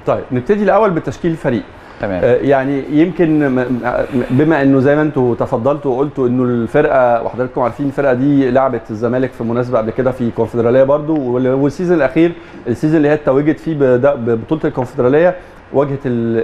طيب نبتدي الاول بتشكيل الفريق تمام آه، يعني يمكن م- م- بما انه زي ما انتم تفضلتوا وقلتوا انه الفرقه وحضراتكم عارفين الفرقه دي لعبت الزمالك في مناسبه قبل كده في الكونفدراليه برضو وال- والسيزون الاخير السيزون اللي هي اتوجت فيه بد- ببطوله الكونفدراليه واجهت ال-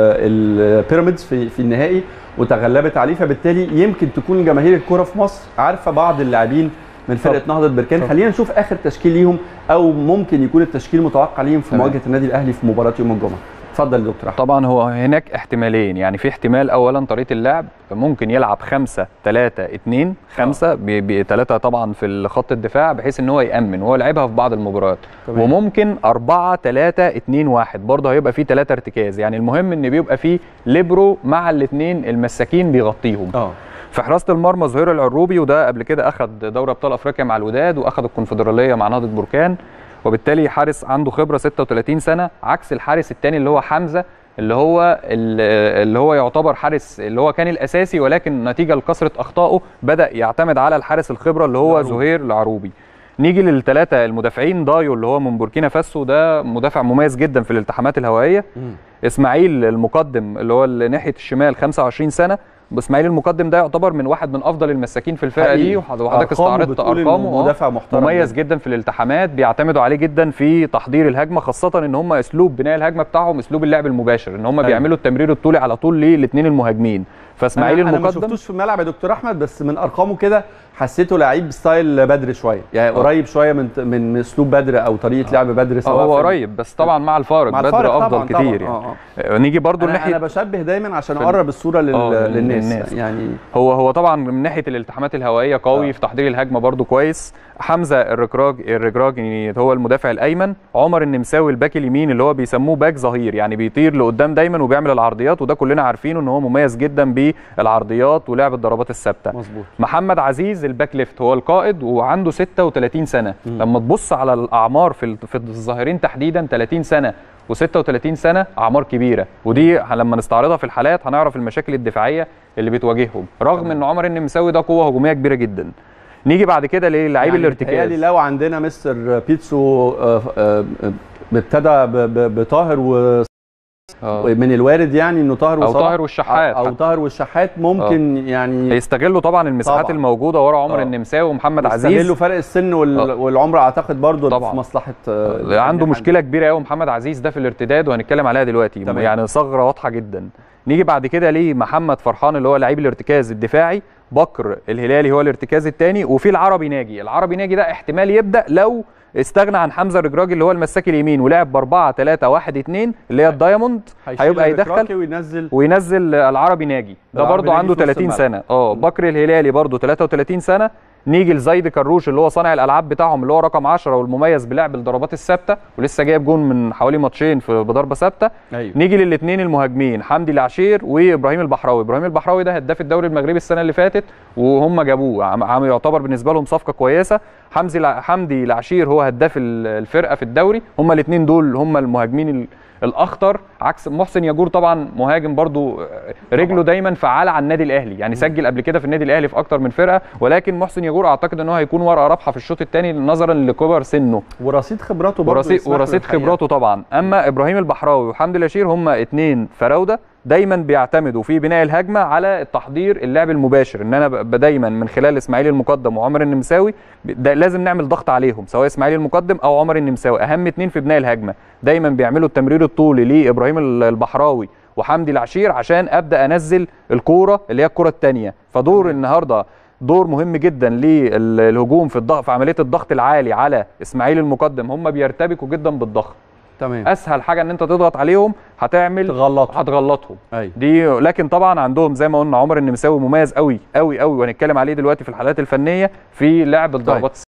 ال- البيراميدز في في النهائي وتغلبت عليه فبالتالي يمكن تكون جماهير الكره في مصر عارفه بعض اللاعبين من فرقه نهضه بركان طب. خلينا نشوف اخر تشكيل ليهم او ممكن يكون التشكيل متوقع ليهم في تمام. مواجهه النادي الاهلي في مباراه يوم الجمعه اتفضل يا دكتور احمد طبعا هو هناك احتمالين يعني في احتمال اولا طريقه اللعب ممكن يلعب 5 3 2 5 بثلاثه طبعا في خط الدفاع بحيث ان هو يامن وهو لعبها في بعض المباريات تمام. وممكن 4 3 2 1 برضه هيبقى فيه ثلاثه ارتكاز يعني المهم ان بيبقى فيه ليبرو مع الاثنين المساكين بيغطيهم اه في حراسه المرمى زهير العروبي وده قبل كده اخذ دوري ابطال افريقيا مع الوداد واخذ الكونفدراليه مع نهضه بركان وبالتالي حارس عنده خبره 36 سنه عكس الحارس الثاني اللي هو حمزه اللي هو اللي هو يعتبر حارس اللي هو كان الاساسي ولكن نتيجه لكثره اخطائه بدا يعتمد على الحارس الخبره اللي هو العروبي. زهير العروبي نيجي للثلاثه المدافعين دايو اللي هو من بوركينا فاسو ده مدافع مميز جدا في الالتحامات الهوائيه اسماعيل المقدم اللي هو اللي ناحيه الشمال 25 سنه اسماعيل المقدم ده يعتبر من واحد من افضل المساكين في الفرقه حقيقي. دي وحضرتك أرقامه استعرضت بتقول إنه ارقامه آه. مدافع محترم مميز جداً. جدا في الالتحامات بيعتمدوا عليه جدا في تحضير الهجمه خاصه ان هم اسلوب بناء الهجمه بتاعهم اسلوب اللعب المباشر ان هم أيوة. بيعملوا التمرير الطولي على طول للاثنين المهاجمين فاسماعيل انا أنا ما المقدم شفتوش في الملعب يا دكتور احمد بس من ارقامه كده حسيته لعيب ستايل بدر شويه يعني آه. قريب شويه من من من اسلوب بدر او طريقه لعب بدر آه، سواء هو في- قريب بس طبعا مع الفارق مع بدر الفارق افضل طبعاً كتير طبعاً. يعني آه، آه، نيجي برضو انا ناحيه انا بشبه دايما عشان في ال- اقرب الصوره لل... آه، للناس. للناس. يعني هو هو طبعا من ناحيه الالتحامات الهوائيه قوي آه. في تحضير الهجمه برضو كويس حمزه الركراج الركراجي هو المدافع الايمن عمر النمساوي الباك اليمين اللي هو بيسموه باك ظهير يعني بيطير لقدام دايما وبيعمل العرضيات وده كلنا عارفينه ان هو مميز جدا بالعرضيات ولعب الضربات الثابته مظبوط محمد عزيز الباك ليفت هو القائد وعنده 36 سنه مم. لما تبص على الاعمار في ال- في الظاهرين تحديدا 30 سنه و36 سنه اعمار كبيره ودي لما نستعرضها في الحالات هنعرف المشاكل الدفاعيه اللي بتواجههم رغم ان عمر النمساوي ده قوه هجوميه كبيره جدا نيجي بعد كده للعيب يعني الارتكاز بيتهيألي لو عندنا مستر بيتسو آه، آه، آه، ابتدى ب- ب- بطاهر و آه. من الوارد يعني انه طاهر او وصلاح طاهر والشحات او حتى. طاهر والشحات ممكن يعني هيستغلوا طبعا المساحات طبعاً. الموجوده ورا عمر آه. النمساوي ومحمد يستغلوا عزيز فرق السن وال... آه. والعمر اعتقد برضه طبعاً. في مصلحه آه، عنده الناحية مشكله كبيره قوي محمد عزيز ده في الارتداد وهنتكلم عليها دلوقتي تمام. يعني ثغره واضحه جدا نيجي بعد كده لمحمد فرحان اللي هو لعيب الارتكاز الدفاعي بكر الهلالي هو الارتكاز الثاني وفي العربي ناجي العربي ناجي ده احتمال يبدا لو استغنى عن حمزه الرجراجي اللي هو المساك اليمين ولعب ب 4 3 1 2 اللي هي الدايموند هيشيل هيبقى الركراكي يدخل وينزل وينزل العربي ناجي ده العربي برضه ناجي عنده في نص 30 الملعب. سنه اه بكر الهلالي برضه 33 سنه نيجي لزايد كروش اللي هو صانع الالعاب بتاعهم اللي هو رقم 10 والمميز بلعب الضربات الثابته ولسه جايب جون من حوالي ماتشين في بضربه ثابته ايوه نيجي للاثنين المهاجمين حمدي العشير وابراهيم البحراوي ابراهيم البحراوي ده هداف الدوري المغربي السنه اللي فاتت وهم جابوه عم عم يعتبر بالنسبه لهم صفقه كويسه حمزي الع- حمدي العشير هو هداف ال- الفرقه في الدوري هم الاثنين دول هم المهاجمين ال- الاخطر عكس محسن ياجور طبعا مهاجم برضو رجله دايما فعاله على النادي الاهلي يعني سجل قبل كده في النادي الاهلي في اكتر من فرقه ولكن محسن ياجور اعتقد ان هو هيكون ورقه رابحه في الشوط الثاني نظرا لكبر سنه ورصيد خبراته برضه ورصيد يسمح له ورصيد الحقيقة. خبراته طبعا اما ابراهيم البحراوي وحمدي الاشير هم اتنين فراوده دايما بيعتمدوا في بناء الهجمه على التحضير اللعب المباشر ان انا ب- دايما من خلال اسماعيل المقدم وعمر النمساوي ب- ده لازم نعمل ضغط عليهم سواء اسماعيل المقدم او عمر النمساوي اهم اتنين في بناء الهجمه دايما بيعملوا التمرير الطولي لابراهيم ال- البحراوي وحمدي العشير عشان ابدا انزل الكوره اللي هي الكوره الثانيه فدور النهارده دور مهم جدا للهجوم في الضغط في عمليه الضغط العالي على اسماعيل المقدم هم بيرتبكوا جدا بالضغط تمام اسهل حاجه ان انت تضغط عليهم هتعمل تغلط هتغلطهم ايوه دي لكن طبعا عندهم زي ما قلنا عمر النمساوي مميز قوي قوي قوي وهنتكلم عليه دلوقتي في الحالات الفنيه في لعب الضربات